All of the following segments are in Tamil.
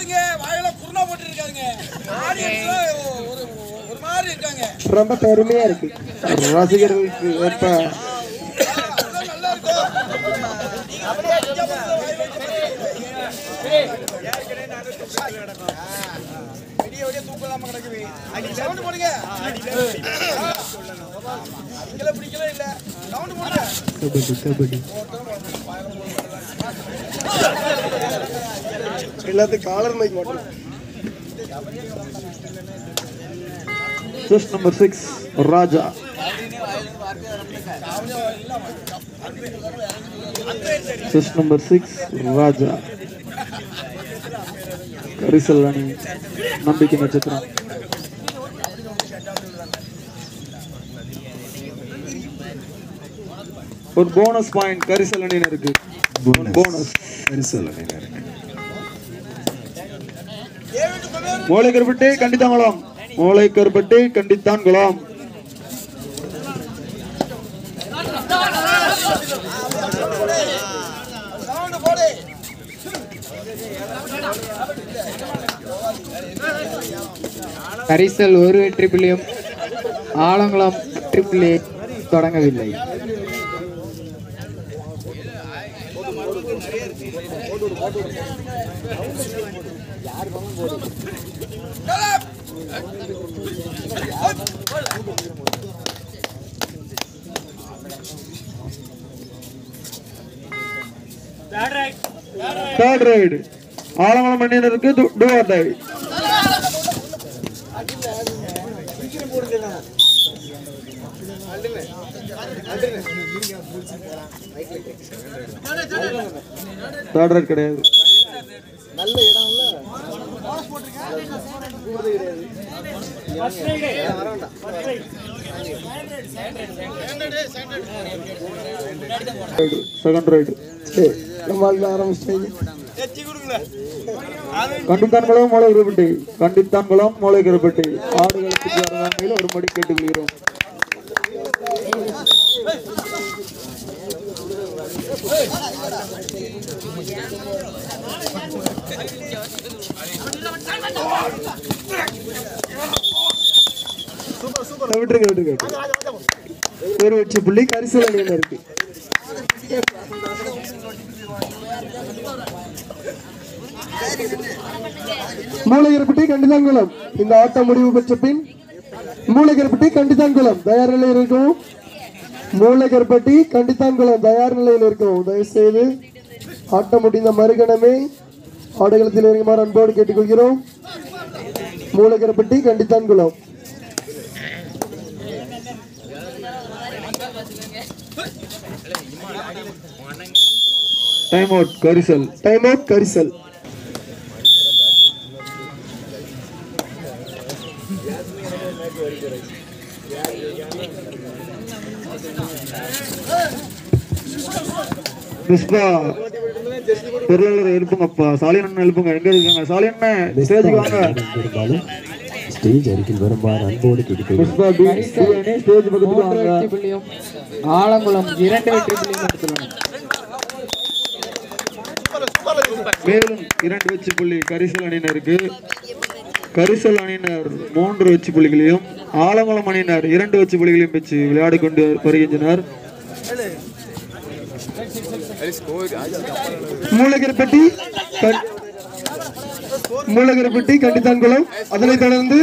பாருங்க வாயில குருணா போட்டு இருக்காங்க ஆடியன்ஸ் ஒரு ஒரு மாதிரி இருக்காங்க ரொம்ப பெருமையா இருக்கு ரசிகர்களுக்கு ஏற்ப அதான் நல்லா இருக்கும் நீங்க அப்படியே அடிக்காம வாய் வைக்க விடிய விடிய தூக்கலாம கிடக்குது சவுண்ட் போடுங்க பிடிக்கல பிடிக்கல இல்ல சவுண்ட் போடுங்க கபடி கபடி எல்லாத்துக்கும் காலர் மைக் மாட்டோம் chess number six Raja chess number six Raja Karisal அணி நம்பிக்கை நட்சத்திரம் ஒரு போனஸ் பாயிண்ட் கரிசல் அணியினருக்கு போனஸ் மூளை கருப்பட்டி கண்டித்தாங்குளம் மூளை கருப்பட்டி கண்டித்தான்குளம் சவுண்ட் போடு கரிசல் ஒரு வெற்றி புள்ளியும் ஆலங்குளம் வெற்றி புள்ளி தொடங்கவில்லை தேர்ட் ரைடு ஆலங்குளம் அணியினருக்கு do or die third raid கிடையாது செகண்ட் ரைடு நம்ம ஆரம்பிச்சிட்டீங்க எச்சி கொடுக்கல கண்டித்தான்குளம் மூளை கருப்பட்டி கண்டித்தான்குளம் மூளை கருப்பட்டி ஆடுகளுக்கு அருகாமையில் ஒரு மடி கேட்டுக்கொள்கிறோம் விட்டுருங்க விட்டுருங்க ஒரு வெற்றி புள்ளி கரிசல் அணியில இருக்கு மூலகரப்பட்டி கண்டிதான்குளம் இந்த ஆட்டம் முடிவு பெற்ற பின் மூலகரப்பட்டி கண்டிதான்குளம் தயார் நிலையில் இருக்கவும் மூலகரப்பட்டி கண்டித்தான்குளம் தயார் நிலையில் இருக்கவும் தயவு செய்து ஆட்டம் முடிந்த மறுகணமே ஆடுகளத்தில் இறங்குமாறு அன்போடு கேட்டுக்கொள்கிறோம் Moolakarapatti Kandithankulam time out Karisal time out Karisal Pushpa பொருளாளர் எழுப்புங்கப்பா சாலியண்ணன் எழுப்புங்க எங்க இருக்காங்க சாலியண்ணன் ஸ்டேஜுக்கு வாங்க இருந்தாலும் ஸ்டேஜ் அருகில் வருமாறு அன்போடு கேட்டுக்கொள்கிறேன் புஷ்பா பி பி அணி ஸ்டேஜ் பக்கத்துக்கு மூன்று வாங்க வெற்றி புள்ளியும் ஆலங்குளம் இரண்டு வெற்றி புள்ளியும் எடுத்துள்ளனர் மேலும் இரண்டு வெச்சு புள்ளி கரிசல் அணியினருக்கு கரிசல் அணியினர் மூன்று வெச்சு புள்ளிகளையும் ஆலங்குளம் அணியினர் இரண்டு வெச்சு புள்ளிகளையும் பெற்று விளையாடி கொண்டு வருகின்றனர் மூலகரப்பட்டி கண்- மூலகரப்பட்டி கண்டித்தான்குளம் அதனைத் தொடர்ந்து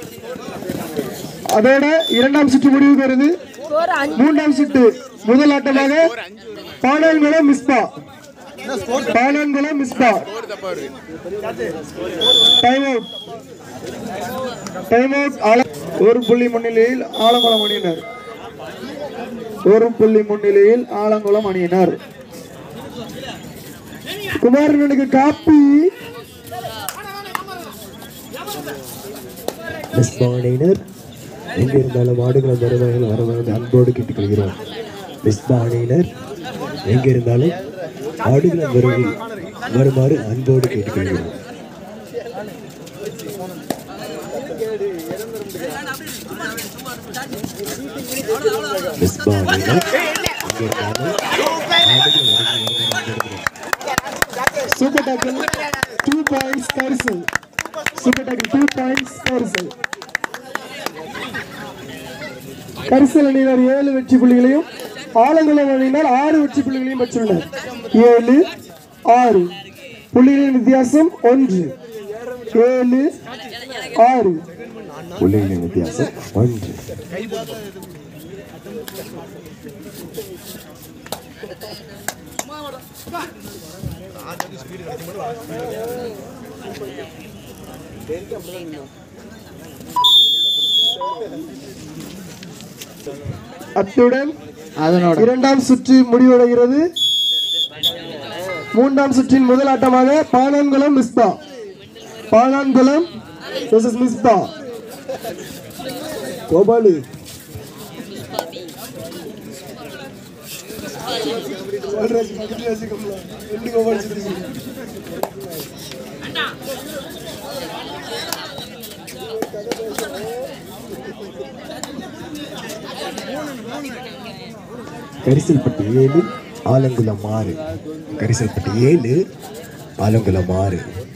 அதோட இரண்டாம் சுற்று முடிவுக்கு வருது மூன்றாம் சுற்று முதல் ஆட்டமாக Padankulam Mispa Padankulam Mispa time out time out ஆல ஒரு புள்ளி முன்னிலையில் ஆலங்குளம் அணியினர் ஒரு புள்ளி முன்னிலையில் ஆலங்குளம் அணியினர் குமாரனுக்கு காப்பி மிஸ்பானையினர் எங்க இருந்தாலும் ஆடுகளம் வருவார்கள் வருவார்கள் அன்போடு கேட்டுக்கொள்கிறோம் மிஸ்பானையினர் எங்க இருந்தாலும் ஆடுகளம் வருவில் வருமாறு அன்போடு கேட்டுக்கொள்கிறோம் மிஸ்பானையினர் எங்க இருந்தாலும் ஆடுகளம் வருவில் வருமாறு அன்போடு கேட்டுக்கொள்கிறோம். Super tackle two points Karisal super tackle two points Karisal Karisal அணியினர் ஏழு வெற்றி புள்ளிகளையும் ஆலங்குளம் அணியினர் ஆறு வெற்றி புள்ளிகளையும் பெற்றுள்ளனர் ஏழு ஆறு புள்ளிகளின் வித்தியாசம் ஒன்று ஏழு ஆறு புள்ளிகளின் வித்தியாசம் ஒன்று அத்துடன் அதனோட இரண்டாம் சுற்று முடிவடைகிறது மூன்றாம் சுற்றின் முதல் ஆட்டமாக பானான்குளம் மிஸ்பா பானான்குளம் versus மிஸ்பா கோபாலு கரிசல்பட்டி ஏழு ஆலங்குளம் ஆறு கரிசல்பட்டி ஏழு ஆலங்குளம் ஆறு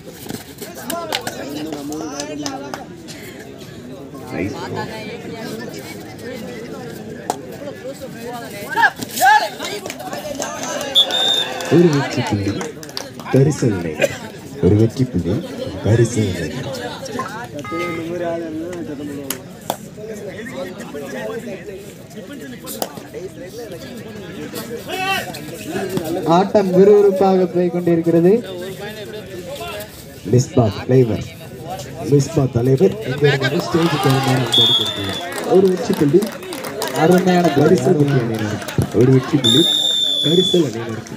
ஒரு வெற்றி புள்ளி கரிசல் நிலை ஒரு வெற்றி புள்ளி கரிசல் நிலை ஆட்டம் விறுவிறுப்பாக போய் கொண்டிருக்கிறது மிஸ்பா தலைவர் மிஸ்பா தலைவர் இங்கிருந்து ஸ்டேஜுக்கு வருமானம் அன்போடு கொடுக்கிறார். ஒரு வெற்றி புள்ளி அருமையான கரிசல் புள்ளி அணியினருக்கு ஒரு வெற்றி புள்ளி கரிசல் அணியினருக்கு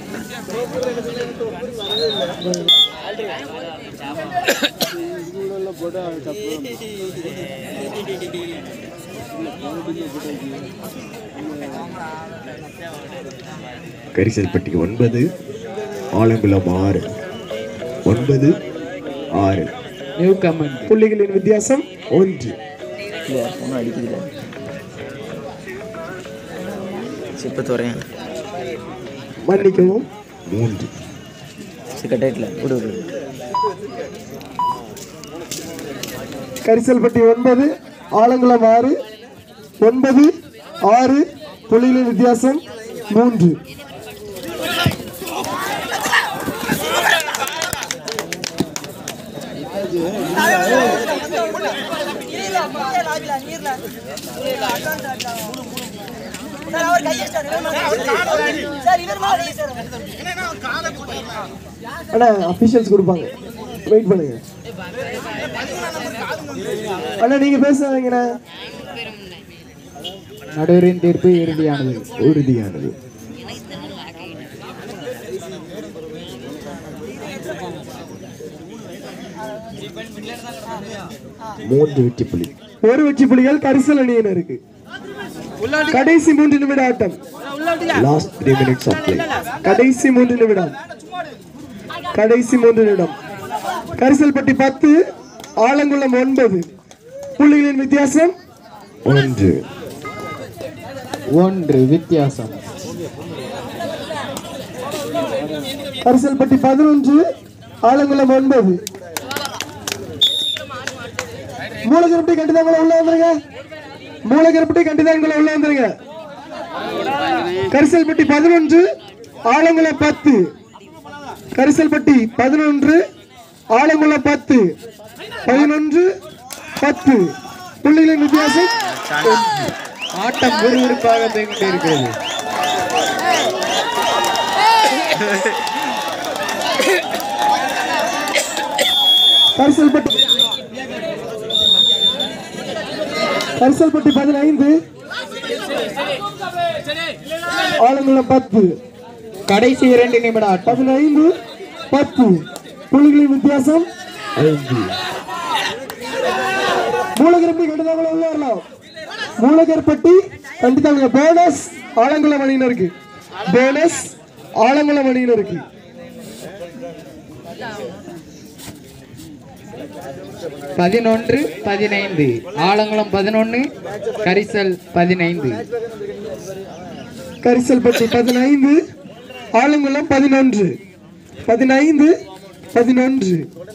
கரிசல்பட்டி ஒன்பது ஆலங்குளம் ஆறு ஒன்பது ஆறு நியூ கமெண்ட் புள்ளிகளின் வித்தியாசம் ஒன்று ஒன்றும் அடிக்குதுல இப்போ துறையன் மன்னிக்கவும் மூன்று சிக்கட்டாயிட்டில் விடு விடு விடு. கரிசல்பட்டி ஒன்பது ஆலங்குளம் ஆறு ஒன்பது ஆறு புள்ளிகளின் வித்தியாசம் மூன்று அண்ணா அபிஷியல்ஸ் கொடுப்பாங்க வெயிட் பண்ணுங்க அண்ணா நீங்க பேசுறீங்கண்ணா நடுவரின் தீர்ப்பு இறுதியானது உறுதியானது மூன்று வெற்றி புள்ளி ஒரு வெற்றி புள்ளிகள் கரிசல் அணியினருக்கு கடைசி மூன்று நிமிட ஆட்டம் last three minutes of play கடைசி மூன்று நிமிடம் கடைசி மூன்று நிமிடம் கரிசல்பட்டி பத்து ஆலங்குளம் ஒன்பது புள்ளிகளின் வித்தியாசம் ஒன்று ஒன்று வித்தியாசம் கரிசல்பட்டி பதினொன்று ஆலங்குளம் ஒன்பது மூலகரப்பட்டி கண்டிதாங்களை உள்ள வந்துருங்க மூலகரப்பட்டி கண்டிதாங்களை உள்ள வந்துருங்க கரிசல்பட்டி பதினொன்று ஆலங்குளம் பத்து கரிசல்பட்டி பதினொன்று ஆலங்குளம் பத்து பதினொன்று பத்து புள்ளிகளின் வித்தியாசம் ஆட்டம் விறுவிறுப்பாக போய் கொண்டிருக்கிறது கரிசல்பட்டி கரிசல்பட்டி பதினைந்து ஆலங்குளம் பத்து கடைசி இரண்டு நிமிட ஆட்டம் பதினைந்து பத்து புள்ளிகளின் வித்தியாசம் ஐந்து மூலகரப்பட்டி கண்டிதாங்கள உள்ள வரலாம் மூலகர்பட்டி கண்டிதாங்க போனஸ் ஆலங்குளம் அணியினருக்கு போனஸ் ஆலங்குளம் அணியினருக்கு பதினொன்று பதினைந்து ஆலங்குளம் பதினொன்று கரிசல் பதினைந்து கரிசல்பட்டி பதினைந்து ஆலங்குளம் பதினொன்று பதினைந்து பதினொன்று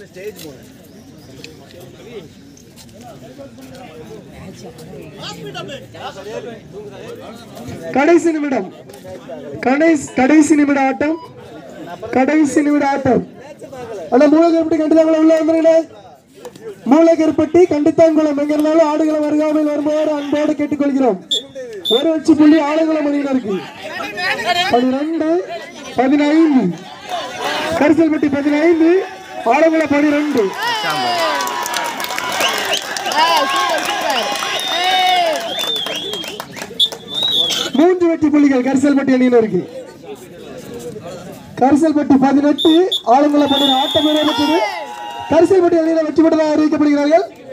கடைசி நிமிடம் கடைசி கடைசி நிமிட ஆட்டம் கடைசி நிமிட ஆட்டம் அண்ணா மூலகருப்பட்டி கண்டித்தாங்குளம் உள்ள வந்துருங்க மூலகருப்பட்டி கண்டித்தாங்குளம் எங்க இருந்தாலும் ஆடுகளம் வருகாமல் வருமாறு அன்போடு கேட்டுக்கொள்கிறோம் ஒரு வச்சு புள்ளி ஆளுகளம் அணியினருக்கு பனிரெண்டு பதினைந்து கரிசல்பட்டி பதினைந்து ஆலங்குளம் பனிரெண்டு மூன்று வெற்றி புள்ளிகள் கரிசல்பட்டி அணியினருக்கு கரிசல்பட்டி பதினெட்டு ஆலங்குளம் பன்னெண்டு ஆட்டம் நடைபெற்றது கரிசல்பட்டி அணியினர் வெற்றி பெற்றதாக அறிவிக்கப்படுகிறார்கள்